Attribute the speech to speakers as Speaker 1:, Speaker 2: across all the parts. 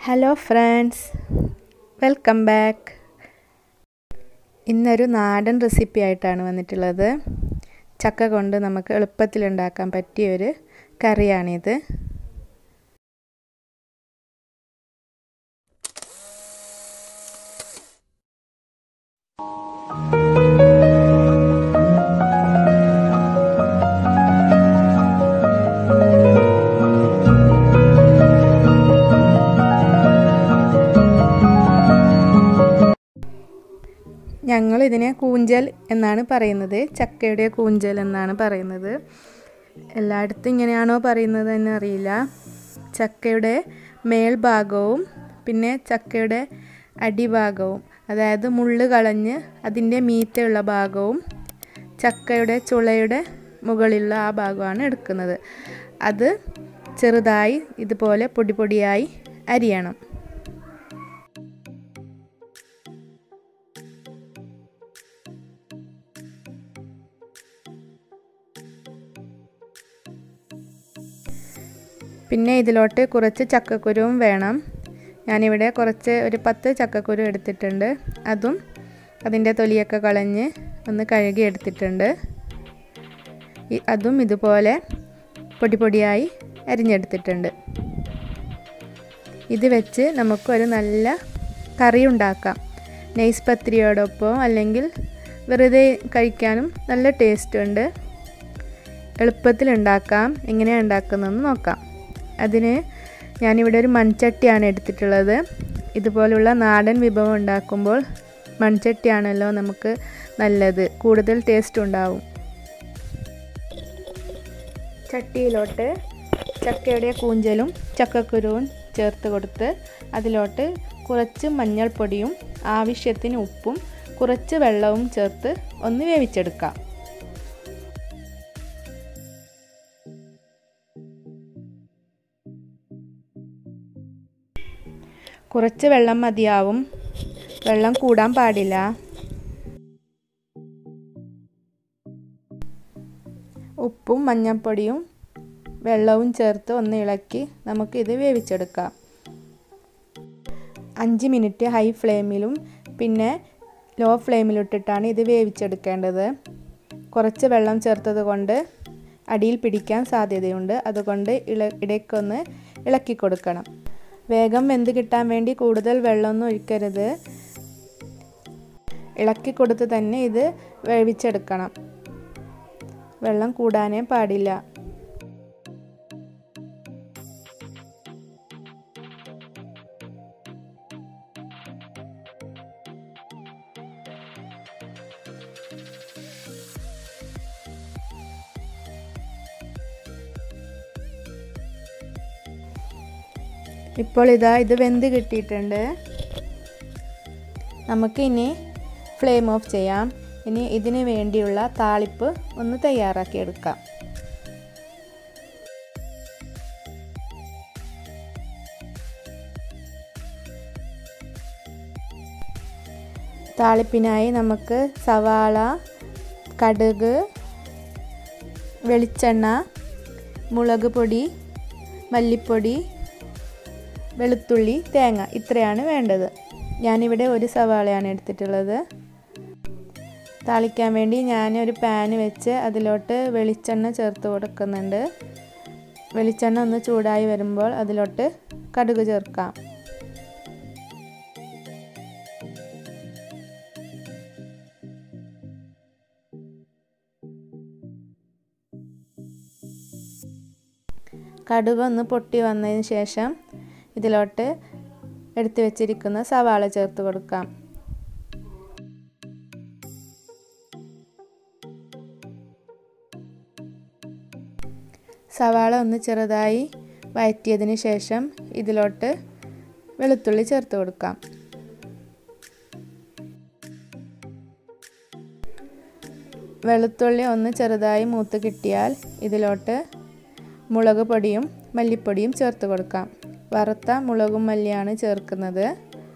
Speaker 1: hello friends welcome back ഇന്നൊരു നാടൻ recipe ആയിട്ടാണ് വന്നിട്ടുള്ളത് ചക്ക കൊണ്ട് നമുക്ക് എളുപ്പത്തിൽ ഉണ്ടാക്കാൻ പറ്റിയ ഒരു കറിയാണിത് ഞങ്ങൾ ഇതിനെ കൂഞ്ചൽ എന്നാണ് പറയുന്നത് ചക്കയുടെ കൂഞ്ചൽ എന്നാണ് പറയുന്നത് എല്ലായിടത്തും ഇങ്ങനെയാണോ പറയുന്നത് എന്ന് അറിയില്ല ചക്കയുടെ മേൽഭാഗവും പിന്നെ ചക്കയുടെ അടിഭാഗവും അതായത് മുള്ള് കളഞ്ഞ് അതിൻ്റെ മീറ്റയുള്ള ഭാഗവും ചക്കയുടെ ചുളയുടെ മുകളിലുള്ള ആ ഭാഗമാണ് എടുക്കുന്നത് അത് ചെറുതായി ഇതുപോലെ പൊടി പൊടിയായി അരിയണം പിന്നെ ഇതിലോട്ട് കുറച്ച് ചക്കക്കുരുവും വേണം ഞാനിവിടെ കുറച്ച് ഒരു പത്ത് ചക്കക്കുരു എടുത്തിട്ടുണ്ട് അതും അതിൻ്റെ തൊലിയൊക്കെ കളഞ്ഞ് ഒന്ന് കഴുകി എടുത്തിട്ടുണ്ട് അതും ഇതുപോലെ പൊടി പൊടിയായി അരിഞ്ഞെടുത്തിട്ടുണ്ട് ഇത് വെച്ച് നമുക്കൊരു നല്ല കറി ഉണ്ടാക്കാം നെയ്സ് പത്തിരിയോടൊപ്പം അല്ലെങ്കിൽ വെറുതെ കഴിക്കാനും നല്ല ടേസ്റ്റ് ഉണ്ട് എളുപ്പത്തിൽ ഉണ്ടാക്കാം എങ്ങനെയാണ് ഉണ്ടാക്കുന്നതെന്ന് നോക്കാം അതിന് ഞാനിവിടെ ഒരു മൺചട്ടിയാണ് എടുത്തിട്ടുള്ളത് ഇതുപോലുള്ള നാടൻ വിഭവം ഉണ്ടാക്കുമ്പോൾ മൺചട്ടിയാണല്ലോ നമുക്ക് നല്ലത് കൂടുതൽ ടേസ്റ്റ് ഉണ്ടാവും ചട്ടിയിലോട്ട് ചക്കയുടെ കൂഞ്ചലും ചക്കക്കുരുവും ചേർത്ത് കൊടുത്ത് അതിലോട്ട് കുറച്ച് മഞ്ഞൾപ്പൊടിയും ആവശ്യത്തിന് ഉപ്പും കുറച്ച് വെള്ളവും ചേർത്ത് ഒന്ന് വേവിച്ചെടുക്കാം കുറച്ച് വെള്ളം മതിയാവും വെള്ളം കൂടാൻ പാടില്ല ഉപ്പും മഞ്ഞൾപ്പൊടിയും വെള്ളവും ചേർത്ത് ഒന്ന് ഇളക്കി നമുക്കിത് വേവിച്ചെടുക്കാം അഞ്ച് മിനിറ്റ് ഹൈ ഫ്ലെയിമിലും പിന്നെ ലോ ഫ്ലെയിമിലിട്ടിട്ടാണ് ഇത് വേവിച്ചെടുക്കേണ്ടത് കുറച്ച് വെള്ളം ചേർത്തത് കൊണ്ട് അടിയിൽ പിടിക്കാൻ സാധ്യതയുണ്ട് അതുകൊണ്ട് ഇള ഇടയ്ക്കൊന്ന് ഇളക്കി കൊടുക്കണം വേഗം വെന്ത് കിട്ടാൻ വേണ്ടി കൂടുതൽ വെള്ളമൊന്നും ഒഴിക്കരുത് ഇളക്കി കൊടുത്ത് തന്നെ ഇത് വേവിച്ചെടുക്കണം വെള്ളം കൂടാനേ പാടില്ല ഇപ്പോൾ ഇതാ ഇത് വെന്ത് കിട്ടിയിട്ടുണ്ട് നമുക്ക് ഇനി ഫ്ലെയിം ഓഫ് ചെയ്യാം ഇനി ഇതിന് വേണ്ടിയുള്ള താളിപ്പ് ഒന്ന് തയ്യാറാക്കി എടുക്കാം താളിപ്പിനായി നമുക്ക് സവാള കടുക് വെളിച്ചെണ്ണ മുളക് പൊടി മല്ലിപ്പൊടി വെളുത്തുള്ളി തേങ്ങ ഇത്രയാണ് വേണ്ടത് ഞാനിവിടെ ഒരു സവാളയാണ് എടുത്തിട്ടുള്ളത് താളിക്കാൻ വേണ്ടി ഞാൻ ഒരു പാന് വെച്ച് അതിലോട്ട് വെളിച്ചെണ്ണ ചേർത്ത് കൊടുക്കുന്നുണ്ട് വെളിച്ചെണ്ണ ഒന്ന് ചൂടായി വരുമ്പോൾ അതിലോട്ട് കടുക് ചേർക്കാം കടുക് ഒന്ന് പൊട്ടി വന്നതിന് ശേഷം ഇതിലോട്ട് എടുത്തു വെച്ചിരിക്കുന്ന സവാള ചേർത്ത് കൊടുക്കാം സവാള ഒന്ന് ചെറുതായി വഴറ്റിയതിന് ശേഷം ഇതിലോട്ട് വെളുത്തുള്ളി ചേർത്ത് കൊടുക്കാം വെളുത്തുള്ളി ഒന്ന് ചെറുതായി മൂത്ത് കിട്ടിയാൽ ഇതിലോട്ട് മുളക് പൊടിയും മല്ലിപ്പൊടിയും ചേർത്ത് കൊടുക്കാം വറുത്ത മുളകും മല്ലിയാണ് ചേർക്കുന്നത്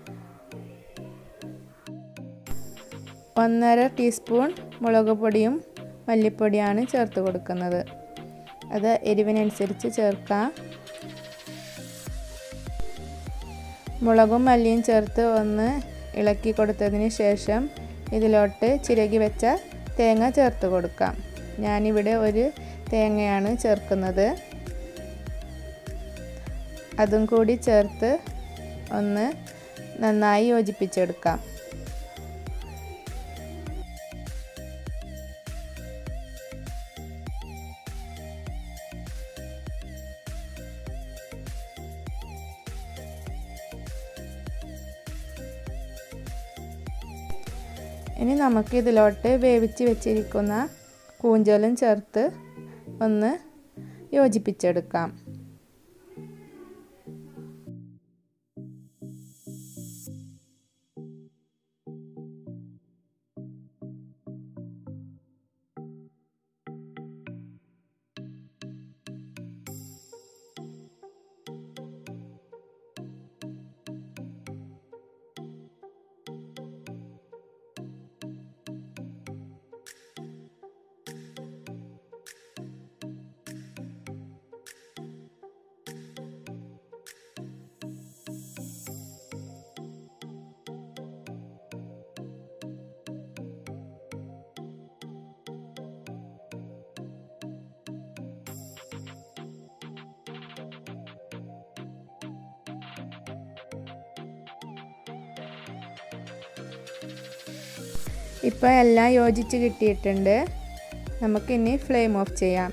Speaker 1: ഒന്നര ടീസ്പൂൺ മുളക് പൊടിയും മല്ലിപ്പൊടിയാണ് ചേർത്ത് കൊടുക്കുന്നത് അത് എരിവിനനുസരിച്ച് ചേർക്കാം മുളകും മല്ലിയും ചേർത്ത് ഒന്ന് ഇളക്കി കൊടുത്തതിന് ശേഷം ഇതിലോട്ട് ചിരകി വെച്ച തേങ്ങ ചേർത്ത് കൊടുക്കാം ഞാനിവിടെ ഒരു തേങ്ങയാണ് ചേർക്കുന്നത് അതും കൂടി ചേർത്ത് ഒന്ന് നന്നായി യോജിപ്പിച്ചെടുക്കാം ഇനി നമുക്ക് ഇതിലോട്ട് വേവിച്ച് വെച്ചിരിക്കുന്ന കൂഞ്ചലും ചേർത്ത് ഒന്ന് യോജിപ്പിച്ചെടുക്കാം ഇപ്പോൾ എല്ലാം യോജിച്ച് കിട്ടിയിട്ടുണ്ട് നമുക്കിനി ഫ്ലെയിം ഓഫ് ചെയ്യാം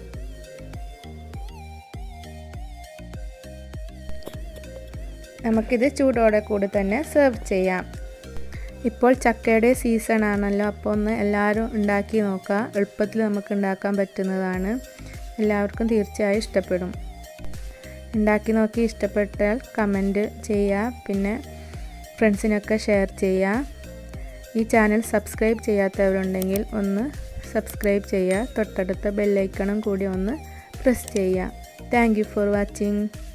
Speaker 1: നമുക്കിത് ചൂടോടെ കൂടി തന്നെ സെർവ് ചെയ്യാം ഇപ്പോൾ ചക്കയുടെ സീസൺ ആണല്ലോ അപ്പോൾ ഒന്ന് എല്ലാവരും ഉണ്ടാക്കി നോക്കുക എളുപ്പത്തിൽ നമുക്ക് ഉണ്ടാക്കാൻ പറ്റുന്നതാണ് എല്ലാവർക്കും തീർച്ചയായും ഇഷ്ടപ്പെടും ഉണ്ടാക്കി നോക്കി ഇഷ്ടപ്പെട്ടാൽ കമൻറ്റ് ചെയ്യുക പിന്നെ ഫ്രണ്ട്സിനൊക്കെ ഷെയർ ചെയ്യുക ഈ ചാനൽ സബ്സ്ക്രൈബ് ചെയ്യാത്തവരുണ്ടെങ്കിൽ ഒന്ന് സബ്സ്ക്രൈബ് ചെയ്യുക തൊട്ടടുത്ത ബെല്ലൈക്കണും കൂടി ഒന്ന് പ്രസ് ചെയ്യുക താങ്ക് യു ഫോർ വാച്ചിങ്